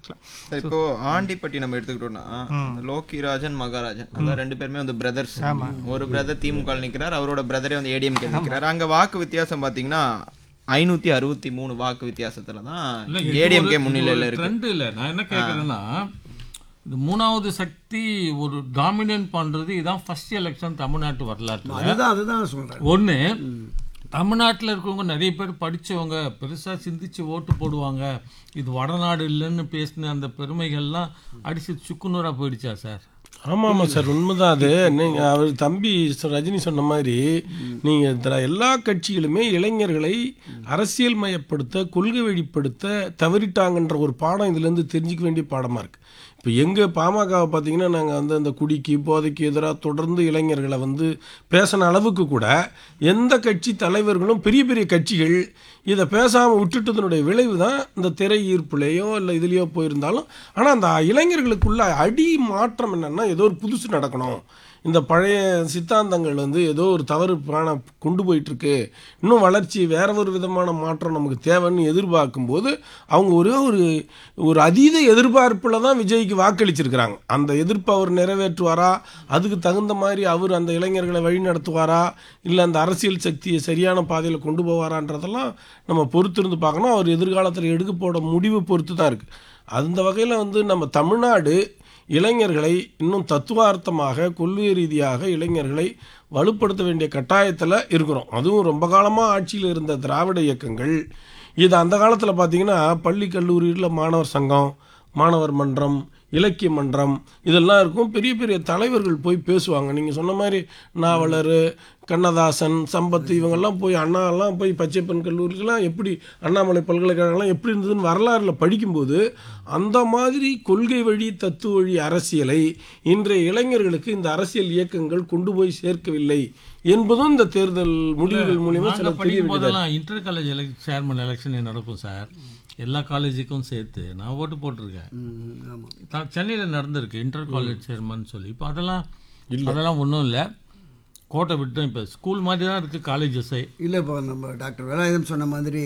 ஆக்சுவலாக சார், இப்போ ஆண்டிப்பட்டி நம்ம எடுத்துக்கிட்டோம்னா லோக்கிராஜன் மகாராஜன் அந்த ரெண்டு பேருமே வந்து பிரதர்ஸ் ஒரு பிரதர் திமுக ல நிக்கிறார் அவரோட பிரதரே வந்து ஏடிஎம்கே நிக்கிறார் அங்க வாக்கு வித்தியாசம் பாத்தீங்கன்னா ஐநூத்தி அறுபத்தி மூணு வாக்கு வித்தியாசத்துல தான் ஏடிஎம்கே முன்னிலையில இருக்கு ட்ரெண்ட் இல்ல நான் என்ன கேக்குறேன்னா இந்த மூணாவது சக்தி ஒரு டாமினேட் பண்றது இதான் ஃபர்ஸ்ட் எலெக்ஷன் தமிழ்நாட்டு வரலாற்றுல அதுதான் அதுதான் சொல்றேன் ஒண்ணு தமிழ்நாட்டுல இருக்கவங்க நிறைய பேர் படிச்சவங்க பெருசா சிந்திச்சு ஓட்டு போடுவாங்க இது வடநாடு இல்லைன்னு பேசின அந்த பெருமைகள்லாம் அடிச்சு சுக்குநூறா போயிடுச்சா சார் ஆமாம் ஆமாம் சார் உண்மைதான் அது நீங்கள் அவர் தம்பி சொ- ரஜினி சொன்ன மாதிரி நீங்கள் இதில் எல்லா கட்சிகளுமே இளைஞர்களை அரசியல் மயப்படுத்த கொள்கை வழிப்படுத்த தவறிட்டாங்கன்ற ஒரு பாடம் இதுலேருந்து தெரிஞ்சுக்க வேண்டிய பாடமாக இருக்குது இப்போ எங்கள் பாமகவை பார்த்தீங்கன்னா நாங்கள் வந்து அந்த குடிக்கு போதைக்கு எதிராக தொடர்ந்து இளைஞர்களை வந்து பேசின அளவுக்கு கூட எந்த கட்சி தலைவர்களும் பெரிய பெரிய கட்சிகள் இதை பேசாமல் விட்டுட்டதனுடைய விளைவு தான் இந்த திரை ஈர்ப்புலேயோ இல்லை இதுலேயோ போயிருந்தாலும் ஆனால் அந்த இளைஞர்களுக்குள்ள அடி மாற்றம் என்னென்னா ஏதோ ஒரு புதுசு நடக்கணும் இந்த பழைய சித்தாந்தங்கள் வந்து ஏதோ ஒரு தவறு பான கொண்டு போயிட்டுருக்கு இன்னும் வளர்ச்சி வேற ஒரு விதமான மாற்றம் நமக்கு தேவைன்னு எதிர்பார்க்கும்போது அவங்க ஒரே ஒரு ஒரு அதீத எதிர்பார்ப்பில் தான் விஜய்க்கு வாக்களிச்சிருக்கிறாங்க அந்த எதிர்ப்பை அவர் நிறைவேற்றுவாரா அதுக்கு தகுந்த மாதிரி அவர் அந்த இளைஞர்களை வழி நடத்துவாரா இல்லை அந்த அரசியல் சக்தியை சரியான பாதையில் கொண்டு போவாரான்றதெல்லாம் நம்ம பொறுத்திருந்து பார்க்கணும் அவர் எதிர்காலத்தில் எடுக்க போட முடிவு பொறுத்து தான் இருக்குது அந்த வகையில் வந்து நம்ம தமிழ்நாடு இளைஞர்களை இன்னும் தத்துவார்த்தமாக கொள்கை ரீதியாக இளைஞர்களை வலுப்படுத்த வேண்டிய கட்டாயத்தில் இருக்கிறோம் அதுவும் ரொம்ப காலமாக ஆட்சியில் இருந்த திராவிட இயக்கங்கள் இது அந்த காலத்தில் பார்த்தீங்கன்னா பள்ளி கல்லூரியில் மாணவர் சங்கம் மாணவர் மன்றம் இலக்கிய மன்றம் இதெல்லாம் இருக்கும் பெரிய பெரிய தலைவர்கள் போய் பேசுவாங்க நீங்கள் சொன்ன மாதிரி நாவலர் கண்ணதாசன் சம்பத் இவங்கெல்லாம் போய் அண்ணாலாம் போய் பச்சைப்பன் கல்லூரிக்கெல்லாம் எப்படி அண்ணாமலை பல்கலைக்கழகம்லாம் எப்படி இருந்ததுன்னு வரலாறில் படிக்கும்போது அந்த மாதிரி கொள்கை வழி தத்துவ வழி அரசியலை இன்றைய இளைஞர்களுக்கு இந்த அரசியல் இயக்கங்கள் கொண்டு போய் சேர்க்கவில்லை என்பதும் இந்த தேர்தல் முடிவுகள் மூலியமா சில நாங்கள் தெரிய படிக்கும் வேண்டியதா போதெல்லாம் inter college elect chairman election நடக்கும் சார் எல்லா காலேஜுக்கும் சேர்த்து நான் ஓட்டு போட்டிருக்கேன் ஆமாம் த- சென்னையில நடந்திருக்கு இன்டர் காலேஜ் சேர்மன் சொல்லி இப்போ அதெல்லாம் அதெல்லாம் ஒன்றும் இல்லை கோட்டை விட்டு இப்போ ஸ்கூல் மாதிரி தான் இருக்குது காலேஜஸே இல்லை இப்போ நம்ம டாக்டர் வேலாயுதம் சொன்ன மாதிரி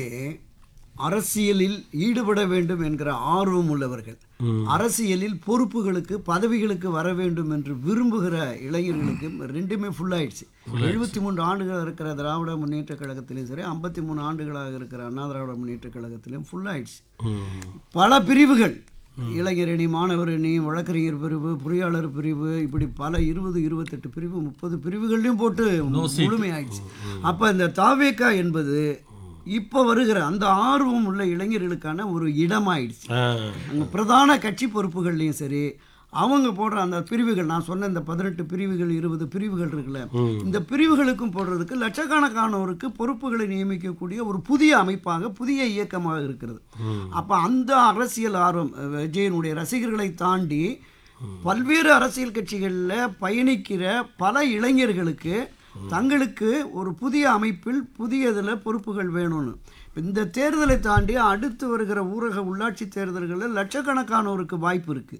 அரசியலில் ஈடுபட வேண்டும் என்கிற ஆர்வம் உள்ளவர்கள் அரசியலில் பொறுப்புகளுக்கு பதவிகளுக்கு வர வேண்டும் என்று விரும்புகிற இளைஞர்களுக்கு ரெண்டுமே ஃபுல் ஆயிடுச்சு எழுபத்தி மூன்று ஆண்டுகள் இருக்கிற திராவிட முன்னேற்ற கழகத்திலையும் சரி ஐம்பத்தி மூணு ஆண்டுகளாக இருக்கிற அண்ணா திராவிட முன்னேற்ற கழகத்திலையும் ஃபுல் ஆயிடுச்சு பல பிரிவுகள் இளைஞரணி மாணவரணி வழக்கறிஞர் பிரிவு பொறியாளர் பிரிவு இப்படி பல இருபது இருபத்தெட்டு பிரிவு முப்பது பிரிவுகள்லையும் போட்டு முழுமையாயிடுச்சு அப்போ இந்த தாவேக்கா என்பது இப்போ வருகிற அந்த ஆர்வம் உள்ள இளைஞர்களுக்கான ஒரு இடமாயிடுச்சு அங்கே பிரதான கட்சி பொறுப்புகள்லையும் சரி அவங்க போடுற அந்த பிரிவுகள் நான் சொன்ன இந்த பதினெட்டு பிரிவுகள் இருபது பிரிவுகள் இருக்குல்ல இந்த பிரிவுகளுக்கும் போடுறதுக்கு லட்சக்கணக்கானோருக்கு பொறுப்புகளை நியமிக்கக்கூடிய ஒரு புதிய அமைப்பாக புதிய இயக்கமாக இருக்கிறது அப்போ அந்த அரசியல் ஆர்வம் அஹ், விஜயனுடைய ரசிகர்களை தாண்டி பல்வேறு அரசியல் கட்சிகளில் பயணிக்கிற பல இளைஞர்களுக்கு தங்களுக்கு ஒரு புதிய அமைப்பில் புதிய இதில் பொறுப்புகள் வேணும்னு இந்த தேர்தலை தாண்டி அடுத்து வருகிற ஊரக உள்ளாட்சி தேர்தல்களில் லட்சக்கணக்கானோருக்கு வாய்ப்பு இருக்கு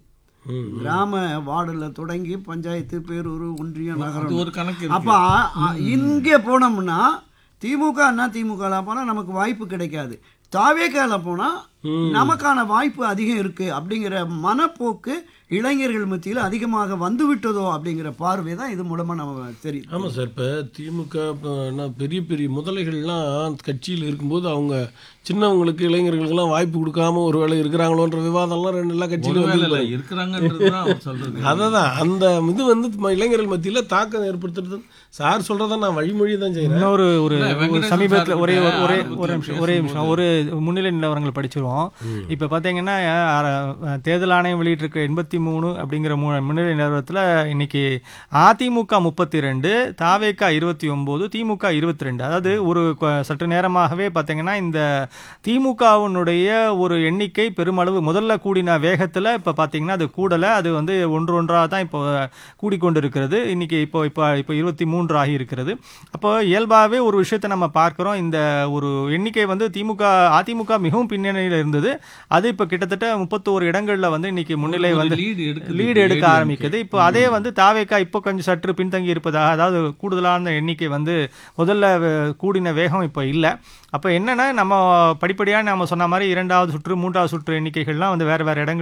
கிராம வார்டில் தொடங்கி பஞ்சாயத்து பேரூர் ஒன்றியம் அது நகரம் ஒரு கணக்கு இருக்கு அப்போ இங்கே போனோம்னா திமுக அண்ணா திமுக போனால் நமக்கு வாய்ப்பு கிடைக்காது தாவேக்கால போனால் நமக்கான வாய்ப்பு அதிகம் இருக்கு அப்படிங்கிற மனப்போக்கு இளைஞர்கள் மத்தியில் அதிகமாக வந்து விட்டதோ அப்படிங்கிற பார்வை தான் இது மூலமா நம்ம தெரியும் ஆமாம் சார் இப்போ திமுக இப்போ என்ன பெரிய பெரிய முதலைகள்லாம் கட்சியில் இருக்கும்போது அவங்க சின்னவங்களுக்கு இளைஞர்களுக்கெல்லாம் வாய்ப்பு கொடுக்காம ஒரு வேளை இருக்கிறாங்களோன்ற விவாதம்லாம் ரெண்டு எல்லா கட்சியிலும் ஒருவேளை வந்து இல்லை இருக்கிறாங்கன்றது தான் அவர் சொல்றது அததான் அந்த இது வந்து ம- இளைஞர்கள் மத்தியில் தாக்கம் ஏற்படுத்துறது சார் சொல்கிறத நான் வழிமொழி தான் செய்கிறேன் இன்னொரு ஒரு இல்ல, ஒரு வெங்கடேசன் சமீபத்தில் சார் ஒரே ஒரு- ஒரே ஆரம்பத்துல ஒரு நிமிஷம் ஒரே நிமிஷம் ஒரு முன்னிலை நிலவரங்கள் படிச்சிருவோம் இப்போ பார்த்தீங்கன்னா அஹ், தேர்தல் ஆணையம் வெளியிட்டிருக்க எண்பத்தி மூணு அப்படிங்கிற மூ முன்னிலை நிலவரத்தில் இன்னைக்கு அதிமுக முப்பத்தி ரெண்டு தாவேக்கா இருபத்தி ஒம்பது திமுக இருபத்தி ரெண்டு அதாவது ஒரு கொ- சற்று நேரமாகவே பார்த்தீங்கன்னா இந்த திமுகவினுடைய ஒரு எண்ணிக்கை பெருமளவு முதல்ல கூடின வேகத்தில் இப்போ பார்த்தீங்கன்னா அது கூடலை அது வந்து ஒன்று ஒன்றாக தான் இப்போ கூடிக்கொண்டிருக்கிறது இன்னைக்கு இப்போ இப்போ இப்போ இருபத்தி மூன்று ஆகி இருக்கிறது அப்போ இயல்பாகவே ஒரு விஷயத்தை நம்ம பார்க்குறோம் இந்த ஒரு எண்ணிக்கை வந்து திமுக அதிமுக மிகவும் பின்னணியில் இருந்தது அது இப்போ கிட்டத்தட்ட முப்பத்தோரு இடங்களில் வந்து இன்னைக்கு முன்னிலை ஒரு வந்து lead எடுக்குது. லீடு எடுக்க ADMK. ஆரம்பிக்குது இப்போ அதே வந்து தாவேக்கா இப்போ கொஞ்சம் சற்று பின்தங்கி இருப்பதாக அதாவது கூடுதலான எண்ணிக்கை வந்து முதல்ல அஹ், கூடின வேகம் இப்போ இல்லை அப்போ என்னன்னா நம்ம படிப்படியாக நம்ம சொன்ன மாதிரி இரண்டாவது சுற்று மூன்றாவது சுற்று எண்ணிக்கைகள்லாம் வந்து வேறு வேறு இடங்கள்